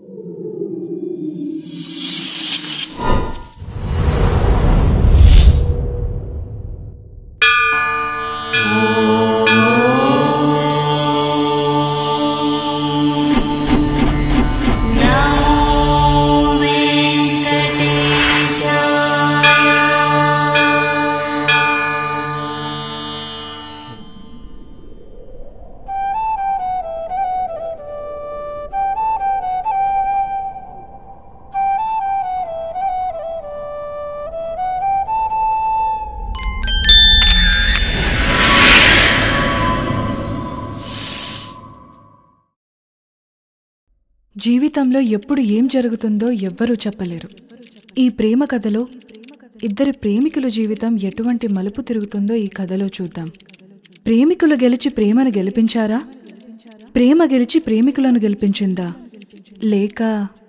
జీవితంలో ఎప్పుడు ఏం జరుగుతుందో ఎవ్వరూ చెప్పలేరు ఈ ప్రేమ కథలో ఇద్దరి ప్రేమికుల జీవితం ఎటువంటి మలుపు తిరుగుతుందో ఈ కథలో చూద్దాం ప్రేమికులు గెలిచి ప్రేమను గెలిపించారా ప్రేమ గెలిచి ప్రేమికులను గెలిపించిందా లేక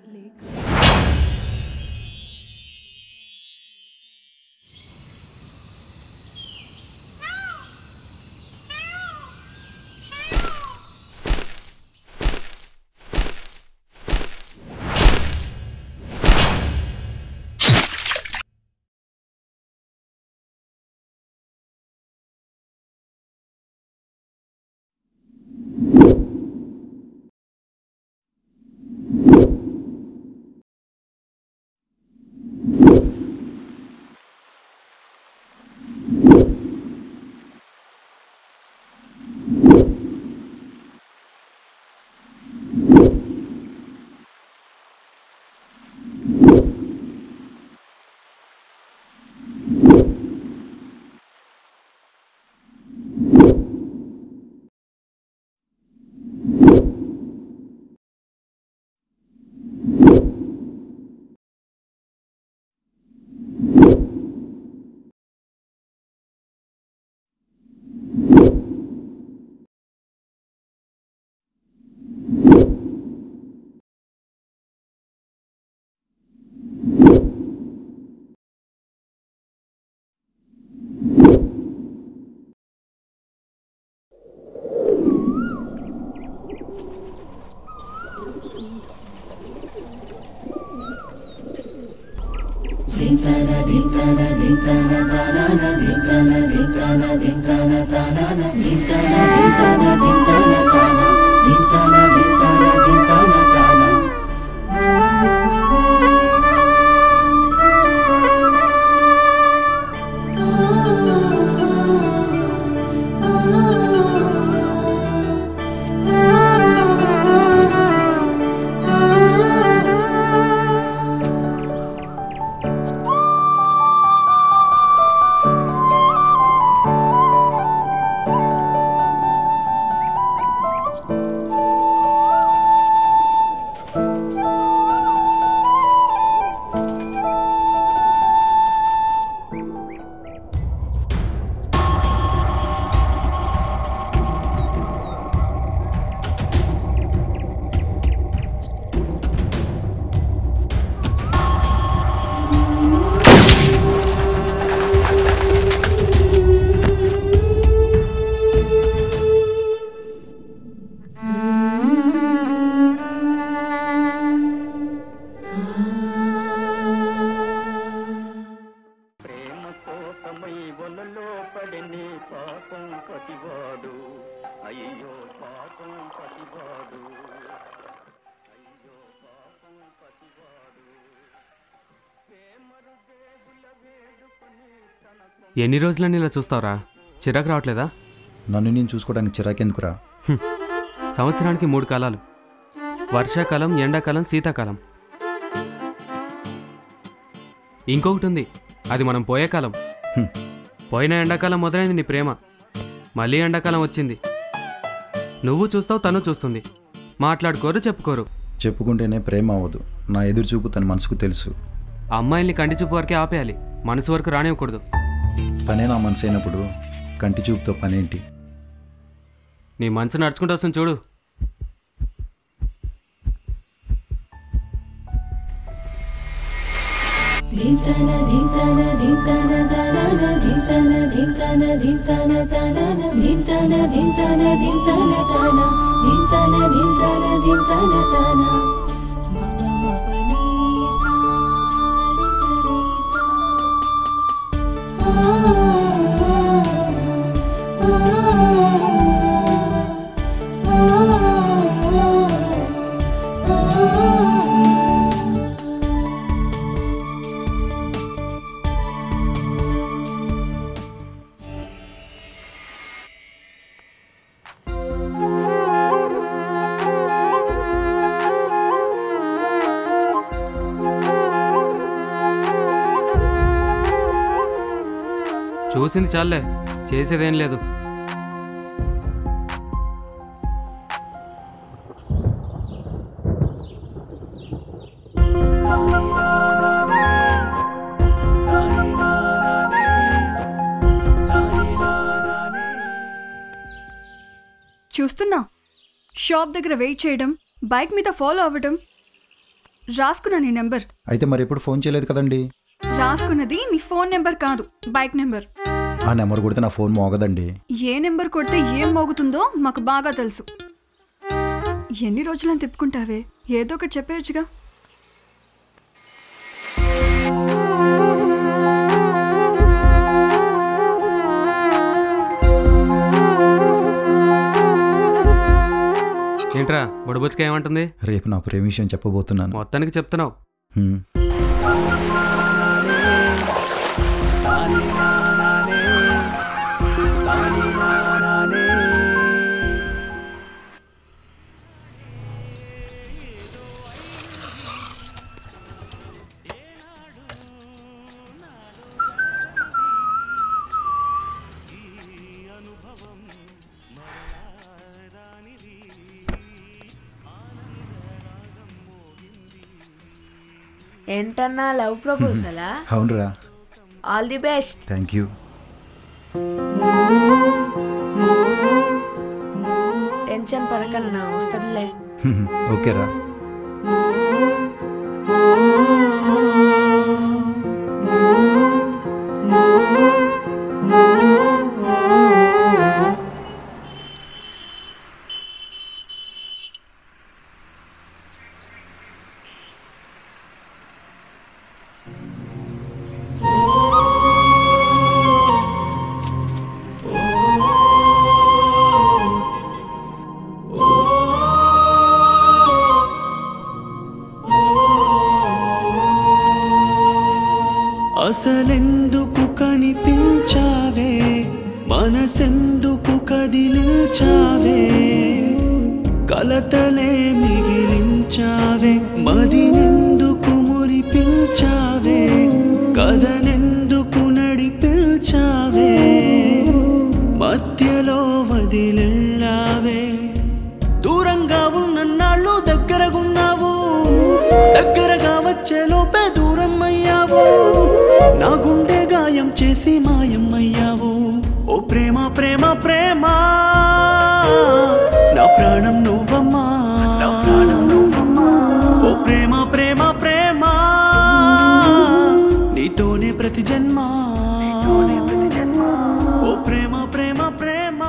ప్రేమ కోసమై వలలో పడని పాపం పతివాడు అయ్యో పాపం పతివాడు అయ్యో పాపం పతివాడు ప్రేమరు దేవుల వేడుకొని తన ఎన్ని రోజులని ఇలా చూస్తావురా చిరాకు రావట్లేదా నన్ను నేను చూసుకోవడానికి చిరాకెందుకురా సంవత్సరానికి మూడు కాలాలు వర్షాకాలం ఎండాకాలం శీతాకాలం ఇంకొకటి ఉంది అది మనం పోయే కాలం హ్మ్. పోయిన ఎండాకాలం మొదలైంది నీ ప్రేమ మళ్ళీ ఎండాకాలం వచ్చింది నువ్వు చూస్తావు తను చూస్తుంది మాట్లాడుకోరు చెప్పుకోరు చెప్పుకుంటేనే ప్రేమ అవ్వదు నా ఎదురు చూపు తన మనసుకు తెలుసు అమ్మాయిల్ని కంటి చూపు వరకే ఆపేయాలి మనసు వరకు రానివ్వకూడదు తనే నా మనసు అయినప్పుడు కంటి చూపుతో పనేంటి నీ మనసు నడుచుకుంటూ వస్తుంది చూడు ధింతన ధింతన ధింతన తనన ధింతన ధింతన ధింతన తనన ధింతన ధింతన ధింతన తన ధింతన ధింతన ధింతన తన చూసింది చాలే చేసేదేం లేదు చూస్తున్నా షాప్ దగ్గర వెయిట్ చేయడం బైక్ మీద ఫాలో అవ్వడం రాసుకున్నా నీ నెంబర్ అయితే మరి ఎప్పుడు ఫోన్ చేయలేదు కదండి రాసుకున్నది నీ ఫోన్ నెంబర్ కాదు బైక్ నెంబర్ ఆ నెంబర్ కొడితే నా ఫోన్ మోగదండి ఏ నెంబర్ కొడితే ఏం మోగుతుందో మాకు బాగా తెలుసు ఎన్ని రోజులని తిప్పుకుంటావే ఏదో ఒకటి చెప్పేయచ్చుగా ఏంట్రా బుడబుచ్చుక ఏమంటుంది రేపు నా ప్రేమ విషయం చెప్పబోతున్నాను మొత్తానికి చెప్తున్నావు హ్మ్. ఏంటన్నా లవ్ ప్రపోజలా అవునరా all the best thank you tension పడకన్నా వస్తుందిలే ఓకేరా అసలెందుకు కనిపించావే మనసెందుకు కదిలించావే కలతలే మిగిలించావే మదినెందుకు మురిపించావే కథనెందుకు నడిపించావే మధ్యలో వదిలెళ్ళావే దూరంగా ఉన్నన్నాళ్ళు దగ్గరగున్నావు దగ్గరగా వచ్చేలోపే దూరం అయ్యావు నా గుండె గాయం చేసి మాయమయ్యావు ఓ ప్రేమ ప్రేమ ప్రేమ నా ప్రాణం నువ్వమ్మా ఓ ప్రేమ ప్రేమ ప్రేమ నీతోనే ప్రతి జన్మ ఓ ప్రేమ ప్రేమ ప్రేమ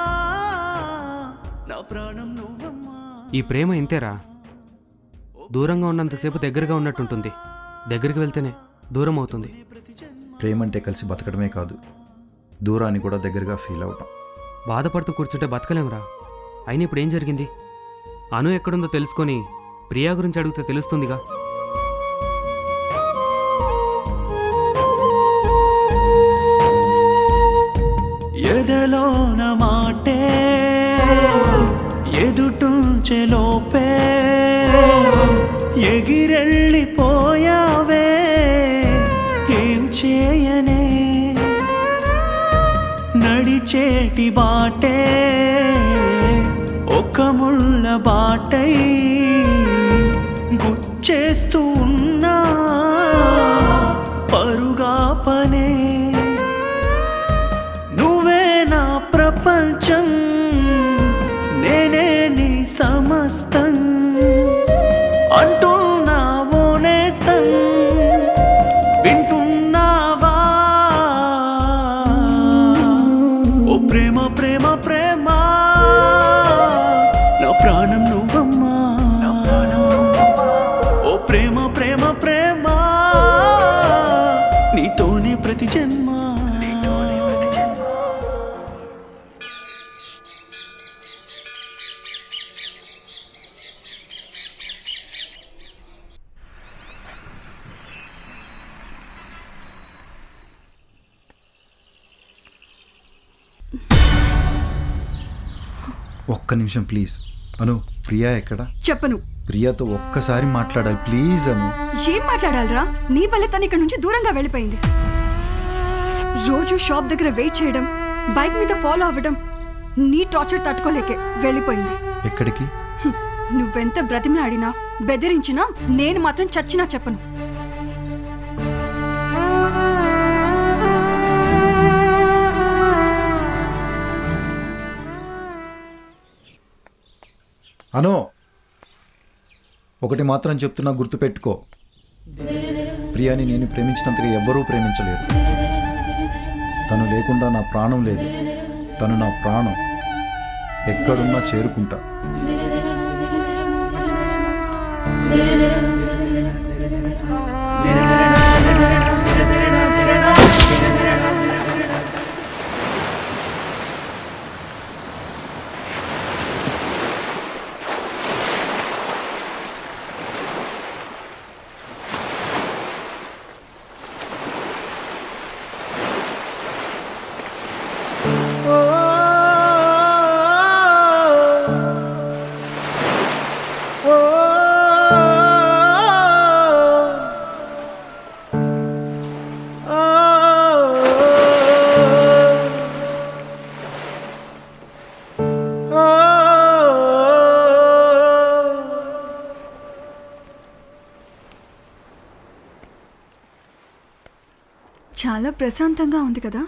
నా ప్రాణం నువ్వమ్మా ఈ ప్రేమ ఇంతేరా దూరంగా ఉన్నంతసేపు దగ్గరగా ఉన్నట్టుంటుంది దగ్గరికి వెళ్తేనే దూరం అవుతుంది ప్రేమ అంటే కలిసి బతకడమే కాదు దూరాన్ని కూడా దగ్గరగా ఫీల్ అవటం బాధపడుతూ కూర్చుంటే బతకలేంరా అయినా ఇప్పుడు ఏం జరిగింది అను ఎక్కడుందో తెలుసుకొని ప్రియా గురించి అడిగితే తెలుస్తుందిగా ఎదలోన మాటే ఎదుటుంచెలోపే ఎగిరెళ్ళిపోయావే ఏం చేయనే నడిచేటి బాటే ఒక ముళ్ళ బాటై గుచ్చేస్తూ ఉన్నా పరుగా పనే నువ్వే నా ప్రపంచం నేనే నీ సమస్తం అంటున్నావో నేస్తం వింటున్నావా ఓ ప్రేమ ప్రేమ ప్రేమ నా ప్రాణం నువ్వమ్మా ఓ ప్రేమ ప్రేమ ప్రేమ నీతోనే ప్రతి జన్మ ఒక్క నిమిషం ప్లీజ్ అను ప్రియా ఎక్కడ చెప్పను ప్రియాతో ఒక్కసారి మాట్లాడాలి ప్లీజ్ అను ఏం మాట్లాడాలరా నీ వల్లే తను ఇక్కడ నుంచి దూరంగా వెళ్ళిపోయింది రోజు షాప్ దగ్గర వెయిట్ చేయడం బైక్ మీద ఫాలో అవ్వడం నీ టార్చర్ తట్టుకోలేకే వెళ్ళిపోయింది ఎక్కడికి హ్మ్. నువ్వెంత బ్రతిమలాడినా బెదిరించినా నేను మాత్రం చచ్చినా చెప్పను అనో ఒకటి మాత్రం చెప్తున్నా గుర్తుపెట్టుకో ప్రియాని నేను ప్రేమించినంతగా ఎవ్వరూ ప్రేమించలేరు తను లేకుండా నా ప్రాణం లేదు తను నా ప్రాణం ఎక్కడున్నా చేరుకుంటా చాలా ప్రశాంతంగా ఉంది కదా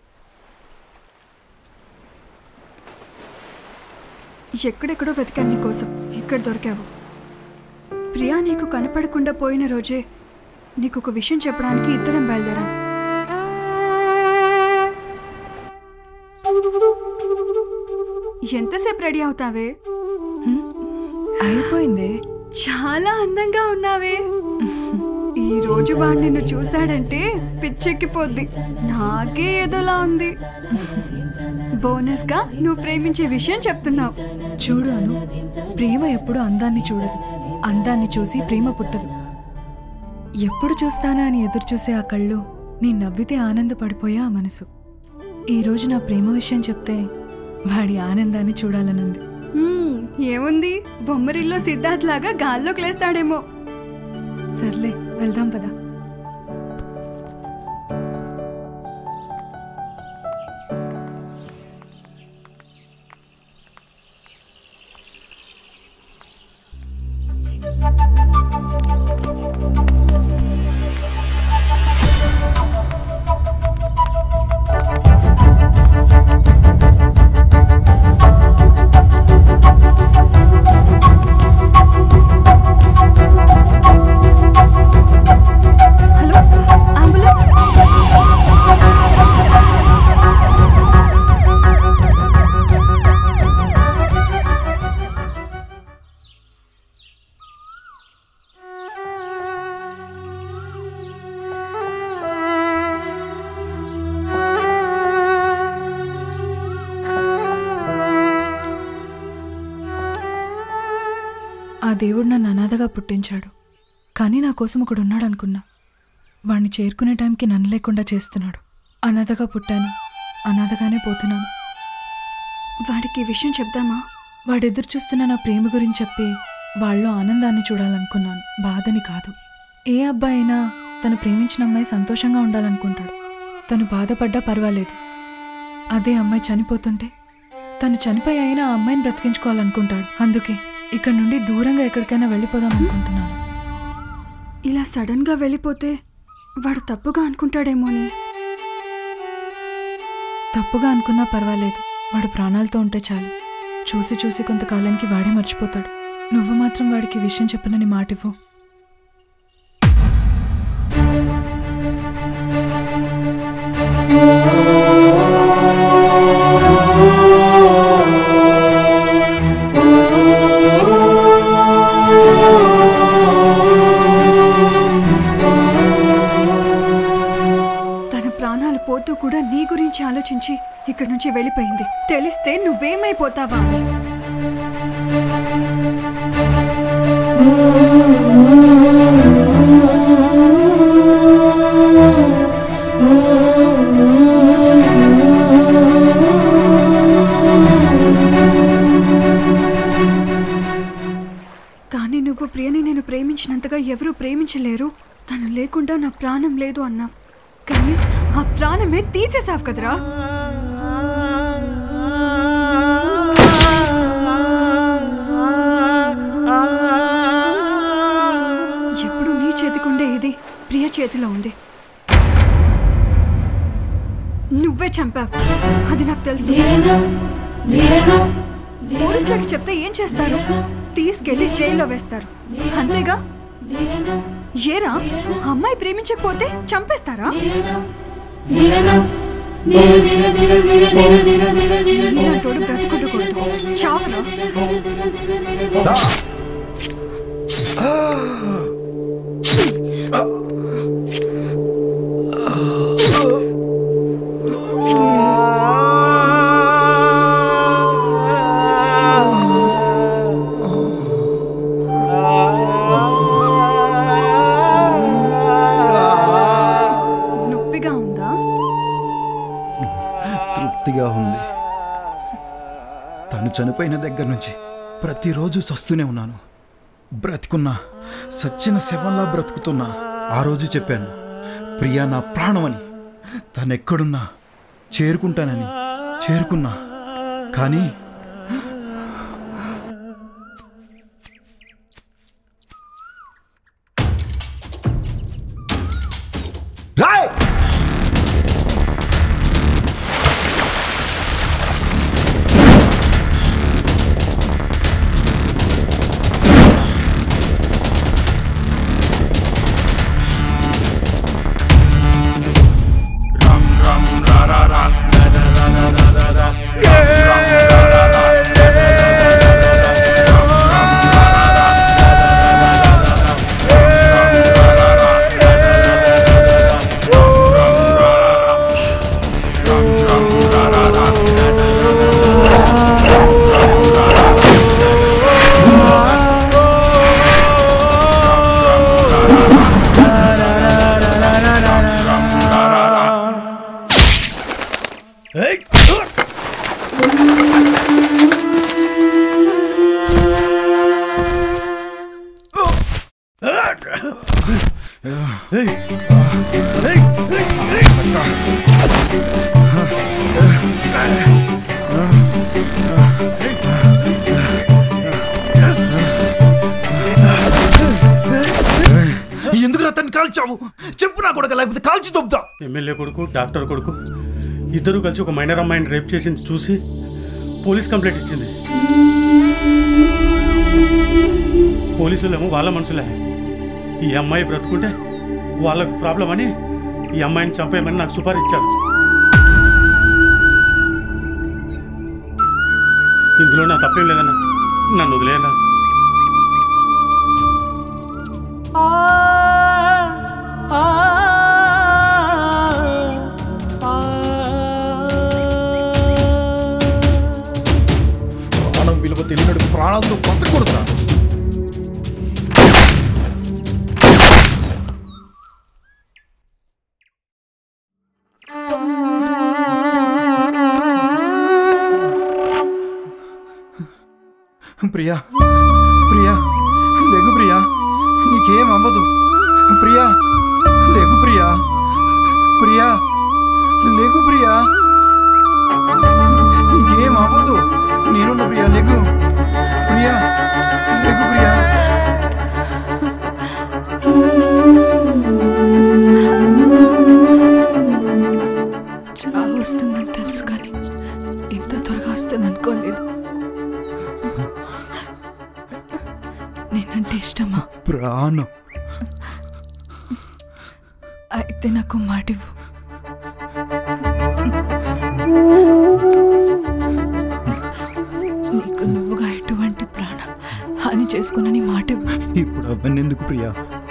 ఎక్కడెక్కడో వెతికాను నీ కోసం ఇక్కడ దొరికావు ప్రియా నీకు కనపడకుండా పోయిన రోజే నీకు ఒక విషయం చెప్పడానికి ఇద్దరం బయలుదేరాం ఎంతసేపు రెడీ అవుతావే అయిపోయిందే చాలా అందంగా ఉన్నావే ఈ రోజు వాడు నిన్ను చూశాడంటే పిచ్చెక్కిపోద్ది నాకే ఏదోలా ఉంది బోనస్ గా నువ్వు ప్రేమించే విషయం చెప్తున్నావు చూడు అను ప్రేమ ఎప్పుడు అందాన్ని చూడదు అందాన్ని చూసి ప్రేమ పుట్టదు ఎప్పుడు చూస్తానా అని ఎదురు చూసే ఆ కళ్ళు నీ నవ్వితే ఆనందపడిపోయా ఆ మనసు ఈ రోజు నా ప్రేమ విషయం చెప్తే వాడి ఆనందాన్ని చూడాలనుంది హ్మ్, ఏముంది బొమ్మరిల్లో సిద్ధార్థ్ లాగా గాల్లోకి లేస్తాడేమో సర్లే వెళ్దాం పదా హలో అంబులెన్స్ ఆ దేవుడు నన్ను అనాథగా పుట్టించాడు కానీ నా కోసం ఒకడు ఉన్నాడు అనుకున్నా వాణ్ణి చేరుకునే టైంకి నన్ను లేకుండా చేస్తున్నాడు అనాథగా పుట్టాను అనాథగానే పోతున్నాను వాడికి ఈ విషయం చెప్దామా వాడు ఎదురు చూస్తున్న నా ప్రేమ గురించి చెప్పి వాళ్ళలో ఆనందాన్ని చూడాలనుకున్నాను బాధని కాదు ఏ అబ్బాయి అయినా తను ప్రేమించిన అమ్మాయి సంతోషంగా ఉండాలనుకుంటాడు తను బాధపడ్డా పర్వాలేదు అదే అమ్మాయి చనిపోతుంటే తను చనిపోయి అయినా ఆ అమ్మాయిని బ్రతికించుకోవాలనుకుంటాడు అందుకే ఇక్కడ నుండి దూరంగా ఎక్కడికైనా వెళ్ళిపోదాం అనుకుంటున్నాను ఇలా సడన్ గా వెళ్ళిపోతే వాడు తప్పుగా అనుకుంటాడేమోని తప్పుగా అనుకున్నా పర్వాలేదు వాడు ప్రాణాలతో ఉంటే చాలు చూసి చూసి కొంతకాలానికి వాడే మర్చిపోతాడు నువ్వు మాత్రం వాడికి ఈ విషయం చెప్పనని మాటివ్వు తన ప్రాణాలు పోతూ కూడా నీ గురించి ఆలోచించి ఇక్కడి నుంచి వెళ్ళిపోయింది తెలిస్తే నువ్వేమైపోతావా అని కానీ నువ్వు ప్రియని నేను ప్రేమించినంతగా ఎవరూ ప్రేమించలేరు తను లేకుండా నా ప్రాణం లేదు అన్నావు కానీ ఆ ప్రాణమే తీసేసావు కదరా ఎప్పుడు నీ చేతికుండే ఇది ప్రియ చేతిలో ఉంది నువ్వే చంపావు అది నాకు తెలుసు పోలీసులకు చెప్తే ఏం చేస్తారు తీసుకెళ్లి జైల్లో వేస్తారు అంతేగా ఏరా అమ్మాయి ప్రేమించకపోతే చంపేస్తారా ఇలాంటోడు బ్రతుకుండకూడదు చావురా నొప్పిగా ఉందా తృప్తిగా ఉంది తను చనిపోయిన దగ్గర నుంచి ప్రతిరోజు చస్తూనే ఉన్నాను బ్రతికున్నా సచ్చిన శవంలా బ్రతుకుతున్నా ఆ రోజు చెప్పాను ప్రియా నా ప్రాణమని తను ఎక్కడున్నా చేరుకుంటానని చేరుకున్నా కానీ రాయ్ ఎందుకు అతన్ని కాల్చావు చెప్పు నా కొడుకు లేకపోతే కాల్చి దొబ్బుతా ఎమ్మెల్యే కొడుకు డాక్టర్ కొడుకు ఇద్దరు కలిసి ఒక మైనర్ అమ్మాయిని రేప్ చేసింది చూసి పోలీస్ కంప్లైంట్ ఇచ్చింది పోలీసులేమో వాళ్ళ మనుషులే ఈ అమ్మాయి బ్రతుకుంటే వాళ్ళకు ప్రాబ్లం అని ఈ అమ్మాయిని చంపేయమని నాకు సుపారీ ఇచ్చారు ఇందులో నా తప్పేం లేదన్నా నన్ను వదిలేనా ప్రాణం విలువ తెలియనడు ప్రాణాలతో బతకూడదురా ప్రియా ప్రియా లెగు ప్రియా నీకేం అవ్వదు ప్రియా లెగు ప్రియా ప్రియా లెగు ప్రియా నీకేం అవ్వదు నేనున్న ప్రియా లెగు ప్రియా లెగు ప్రియా చావు వస్తుందని తెలుసు కానీ ఇంత త్వరగా వస్తుంది అనుకోలేదు నేనంటే ఇష్టమా ప్రాణం అయితే నాకు మాట ఇవ్వు నీకు నువ్వుగా ఎటువంటి ప్రాణ హాని చేసుకునని మాట ఇవ్వు ఇప్పుడు అవన్నీ ఎందుకు ప్రియా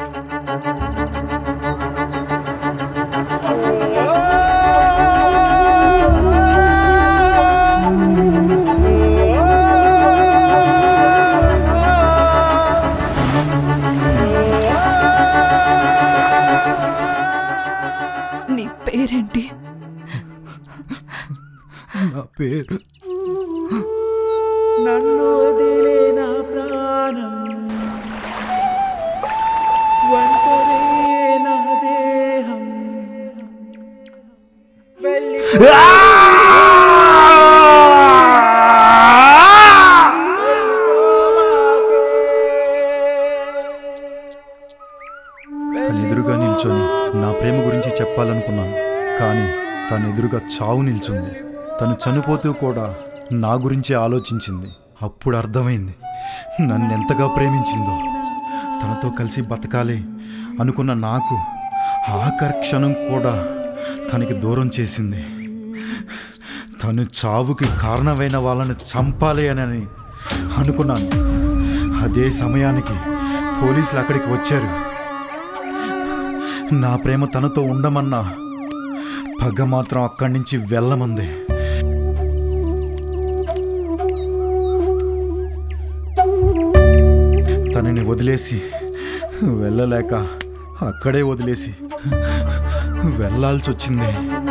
నీ పేరేంటి నా పేరు నన్ను వదిలే నా ప్రాణం ఒంటరే నా దేహం తను ఎదురుగా నిల్చొని నా ప్రేమ గురించి చెప్పాలనుకున్నాను కానీ తను ఎదురుగా చావు నిల్చుంది తను చనిపోతూ కూడా నా గురించి ఆలోచించింది అప్పుడు అర్థమైంది నన్ను ఎంతగా ప్రేమించిందో తనతో కలిసి బతకాలి అనుకున్న నాకు ఆఖరి క్షణం కూడా తనకి దూరం చేసింది తను చావుకి కారణమైన వాళ్ళని చంపాలి అని అనుకున్నాను అదే సమయానికి పోలీసులు అక్కడికి వచ్చారు నా ప్రేమ తనతో ఉండమన్నా పగ మాత్రం అక్కడి నుంచి వెళ్ళమంది తనని వదిలేసి వెళ్ళలేక అక్కడే వదిలేసి వెళ్ళాల్సి వచ్చింది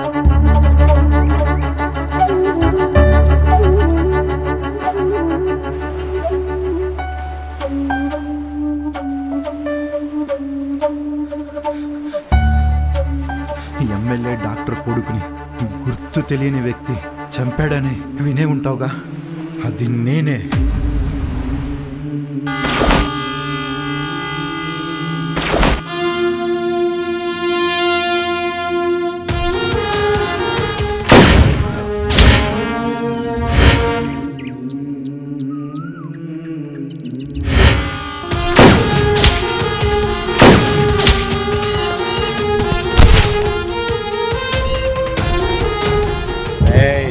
ఎమ్మెల్యే డాక్టర్ కొడుకుని గుర్తు తెలియని వ్యక్తి చంపాడని వినే ఉంటావుగా అది నేనే ఏయ్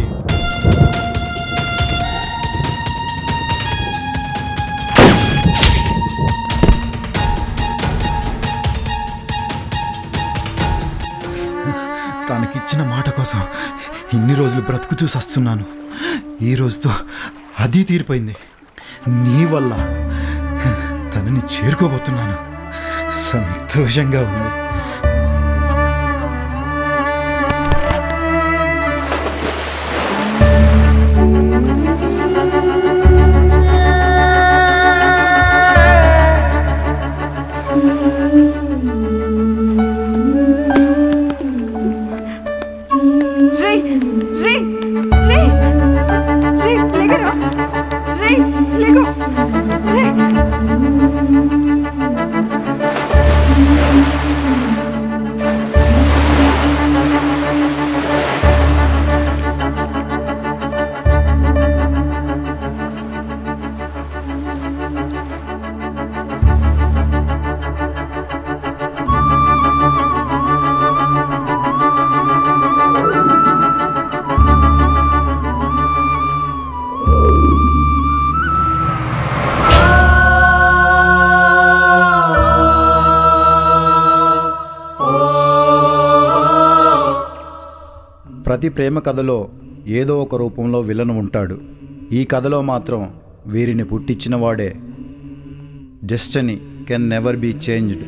తనకిచ్చిన మాట కోసం ఇన్ని రోజులు బ్రతుకు చూసి వస్తున్నాను ఈ రోజుతో అది తీరిపోయింది నీ వల్ల తనని చేరుకోబోతున్నాను సంతోషంగా ఉంది రే రే రే రే లేగరా రే లేగు రే ప్రతి ప్రేమ కథలో ఏదో ఒక రూపంలో విలన్ ఉంటాడు ఈ కథలో మాత్రం వీరిని పుట్టించిన వాడే destiny can never be changed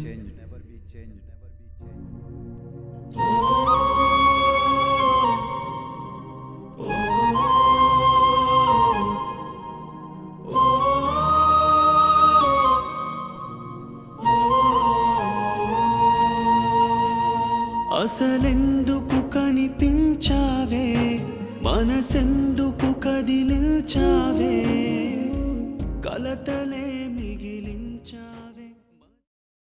అసలెందుకు కనిపించావే మనసెందుకు కదిలించావే కలతలేమి